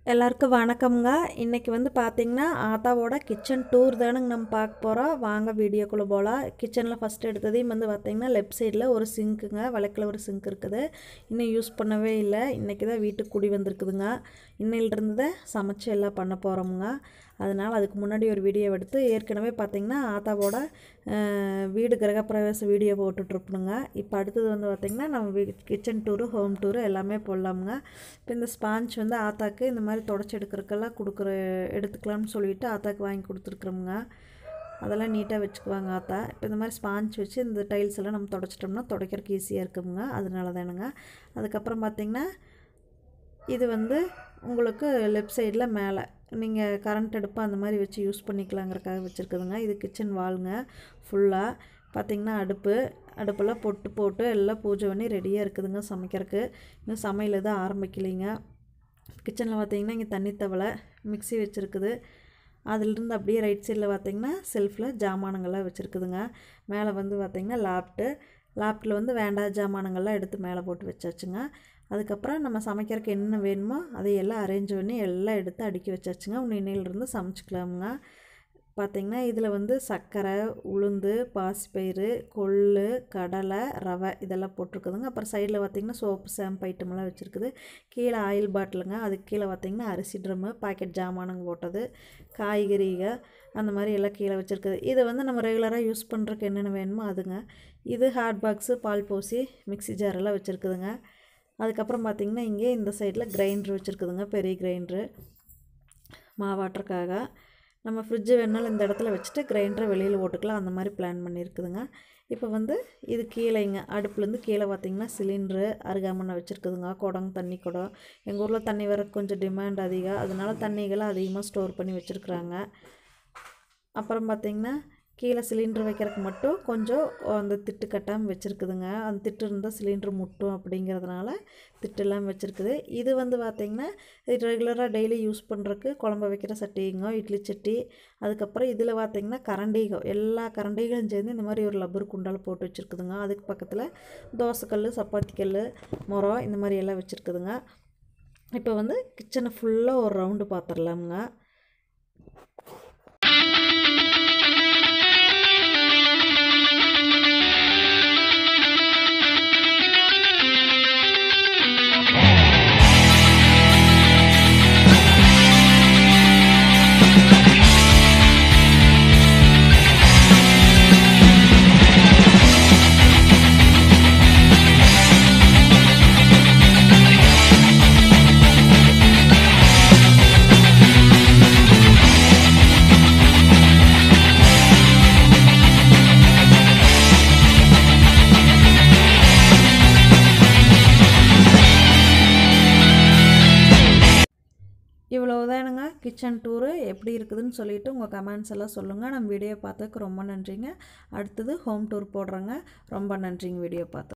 எல்லாருக்கும் வணக்கம்ங்க இன்றைக்கி வந்து பார்த்திங்கன்னா ஆத்தாவோட கிச்சன் டூர் தானுங்க நம்ம பார்க்க போகிறோம் வாங்க வீடியோக்குள்ளே போகலாம் கிச்சனில் ஃபஸ்ட்டு எடுத்ததையும் வந்து பார்த்திங்கன்னா லெஃப்ட் சைடில் ஒரு சிங்க்குங்க வழக்கில் ஒரு சிங்க் இருக்குது இன்னும் யூஸ் பண்ணவே இல்லை இன்றைக்கி தான் வீட்டுக்கு குடி வந்திருக்குதுங்க இன்னிலிருந்து தான் சமைச்சு எல்லாம் பண்ண போகிறோமுங்க அதனால் அதுக்கு முன்னாடி ஒரு வீடியோ எடுத்து ஏற்கனவே பார்த்திங்கன்னா ஆத்தாவோட அஹ், வீடு கிரகப்பிரவேச வீடியோ போட்டுட்ருப்பணுங்க இப்போ அடுத்தது வந்து பார்த்திங்கன்னா நம்ம வீ கிச்சன் டூரு ஹோம் டூரு எல்லாமே போடலாமுங்க இப்போ இந்த ஸ்பாஞ்ச் வந்து ஆத்தாக்கு இந்த மாதிரி தொடச்சி எடுக்கிறதுக்கெல்லாம் கொடுக்குற எடுத்துக்கலாம்னு சொல்லிட்டு ஆத்தாக்கு வாங்கி கொடுத்துருக்குறோமுங்க அதெல்லாம் நீட்டாக வச்சுக்குவாங்க ஆத்தா இப்போ இந்த மாதிரி ஸ்பாஞ்ச் வச்சு இந்த டைல்ஸ் எல்லாம் நம்ம தொடச்சிட்டோம்னா துடைக்கிறதுக்கு ஈஸியாக இருக்குங்க அதனால தானுங்க அதுக்கப்புறம் பார்த்திங்கன்னா இது வந்து உங்களுக்கு லெஃப்ட் சைடில் மேலே நீங்கள் கரண்ட் அடுப்பு அந்த மாதிரி வச்சு யூஸ் பண்ணிக்கலாங்கிறக்காக வச்சுருக்குதுங்க இது கிச்சன் வால்ங்க ஃபுல்லாக பார்த்திங்கன்னா அடுப்பு அடுப்பெல்லாம் பொட்டு போட்டு எல்லாம் பூஜை பண்ணி ரெடியாக இருக்குதுங்க சமைக்கிறதுக்கு இன்னும் சமையல் எதுவும் ஆரம்பிக்கலைங்க கிச்சனில் பார்த்தீங்கன்னா இங்கே தண்ணி தவளை மிக்ஸி வச்சுருக்குது அதிலிருந்து அப்படியே ரைட் சைடில் பார்த்தீங்கன்னா செல்ஃபில் ஜாமானங்கள்லாம் வச்சுருக்குதுங்க மேலே வந்து பார்த்திங்கன்னா லாப்ட்டு லாப்ட்டில் வந்து வேண்டாத ஜாமானங்கள்லாம் எடுத்து மேலே போட்டு வச்சாச்சுங்க அதுக்கப்புறம் நம்ம சமைக்கிறதுக்கு என்ன வேணுமோ அதையெல்லாம் அரேஞ்ச் பண்ணி எல்லாம் எடுத்து அடுக்கி வச்சாச்சுங்க இன்னும் இன்னையிலிருந்து சமைச்சிக்கலாமுங்க பார்த்திங்கன்னா இதில் வந்து சர்க்கரை உளுந்து பாசிப்பயிறு கொள்ளு கடலை ரவை இதெல்லாம் போட்டிருக்குதுங்க அப்புறம் சைடில் பார்த்திங்கன்னா சோப்பு ஷாம்பு ஐட்டமெல்லாம் வச்சுருக்குது கீழே ஆயில் பாட்டிலுங்க அதுக்கு கீழே பார்த்திங்கன்னா அரிசி ட்ரம்மு பாக்கெட் ஜாமானுங்க போட்டது காய்கறிக அந்த மாதிரி எல்லாம் கீழே வச்சுருக்குது இதை வந்து நம்ம ரெகுலராக யூஸ் பண்ணுறதுக்கு என்னென்ன வேணுமோ அதுங்க இது ஹாட் பாக்ஸு பால் போசி மிக்ஸி ஜாரெல்லாம் வச்சுருக்குதுங்க அதுக்கப்புறம் பார்த்திங்கன்னா இங்கே இந்த சைடில் கிரைண்டர் வச்சுருக்குதுங்க பெரிய கிரைண்டரு மாவாட்டுறக்காக நம்ம ஃப்ரிட்ஜு வேணாலும் இந்த இடத்துல வச்சுட்டு கிரைண்டரை வெளியில் ஓட்டுக்கலாம் அந்த மாதிரி பிளான் பண்ணியிருக்குதுங்க இப்போ வந்து இது கீழேங்க அடுப்புலேருந்து கீழே பார்த்திங்கன்னா சிலிண்ட்ரு அருகாமனை வச்சுருக்குதுங்க குடம் தண்ணி குடம் எங்கள் ஊரில் தண்ணி வர கொஞ்சம் டிமாண்ட் அதிகம் அதனால தண்ணிகளை அதிகமாக ஸ்டோர் பண்ணி வச்சுருக்குறாங்க அப்புறம் பார்த்திங்கன்னா கீழே சிலிண்டர் வைக்கிறதுக்கு மட்டும் கொஞ்சம் அந்த திட்டு கட்டாமல் வச்சுருக்குதுங்க அந்த திட்டு இருந்தால் சிலிண்டர் முட்டும் அப்படிங்கிறதுனால திட்டெல்லாம் வச்சுருக்குது இது வந்து பார்த்திங்கன்னா இது ரெகுலராக டெய்லி யூஸ் பண்ணுறதுக்கு குழம்பு வைக்கிற சட்டிங்க இட்லி சட்டி அதுக்கப்புறம் இதில் பார்த்திங்கன்னா கரண்டிகம் எல்லா கரண்டிகளும் சேர்ந்து இந்த மாதிரி ஒரு லப்பர் குண்டால் போட்டு வச்சுருக்குதுங்க அதுக்கு பக்கத்தில் தோசைக்கல் சப்பாத்தி கல் முறம் இந்த மாதிரி எல்லாம் வச்சுருக்குதுங்க இப்போ வந்து கிச்சனை ஃபுல்லாக ஒரு ரவுண்டு பார்த்துடலாமுங்க இவ்வளவுதானுங்க கிச்சன் டூரு எப்படி இருக்குதுன்னு சொல்லிவிட்டு உங்கள் கமெண்ட்ஸ் எல்லாம் சொல்லுங்கள் நம்ம வீடியோ பார்த்ததுக்கு ரொம்ப நன்றிங்க அடுத்தது ஹோம் டூர் போடுறேங்க ரொம்ப நன்றிங்க வீடியோ பார்த்து